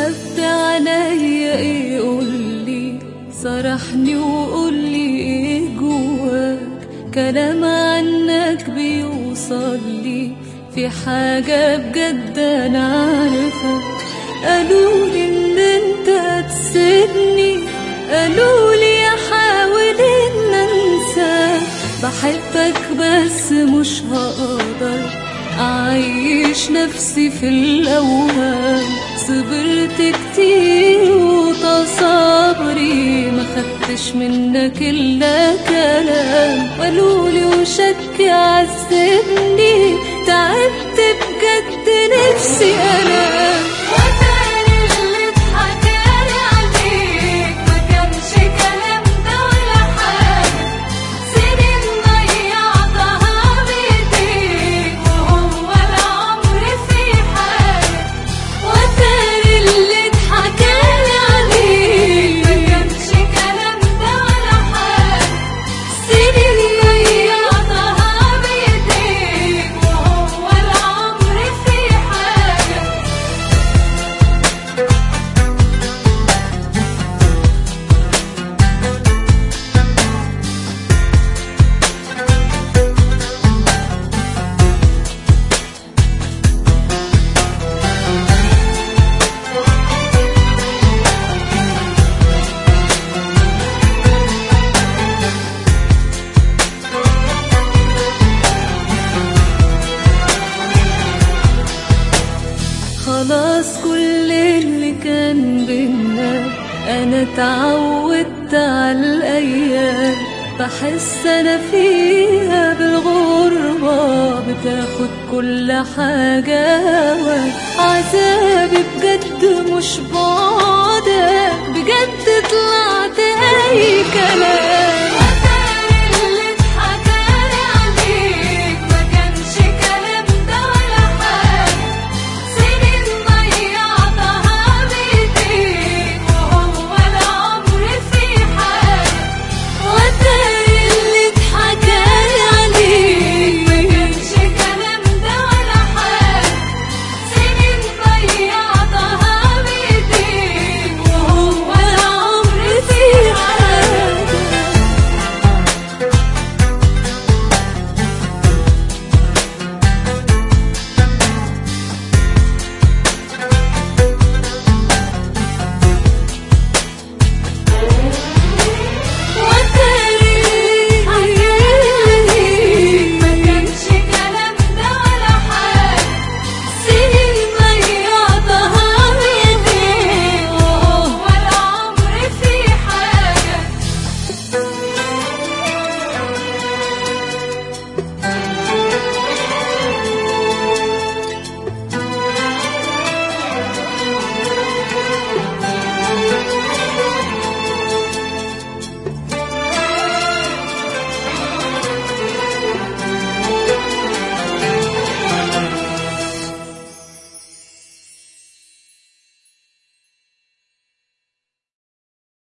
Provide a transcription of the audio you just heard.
مخبي عليا ايه قولي صرحني وقولي ايه جواك كلام عنك بيوصل لي في حاجة بجد انا عارفة قالولي ان انت هتسيبني قالولي احاول ان انساك بحبك بس مش هقدر أعيش نفسي في الأوهام صبرت كتير وتصابري ما خدتش منك إلا كلام قالولي وشك عذبني تعبت بجد نفسي أنام وتاني اللي اتحكالي عليك ما كانش كلام ده ولا حاجة سنين ضيعتها بيديك وهو العمر في حاجة وتاني اللي اتحكالي عليك ما كانش كلام ده ولا حاجة سنين ضيعتها بيديك وهو العمر في حاجة خلاص كل اللي كان بينا انا اتعودت على الايام بحس انا فيها بالغربة بتاخد كل حاجة هواك عذابي بجد مش بعدك بجد طلعت اي كلام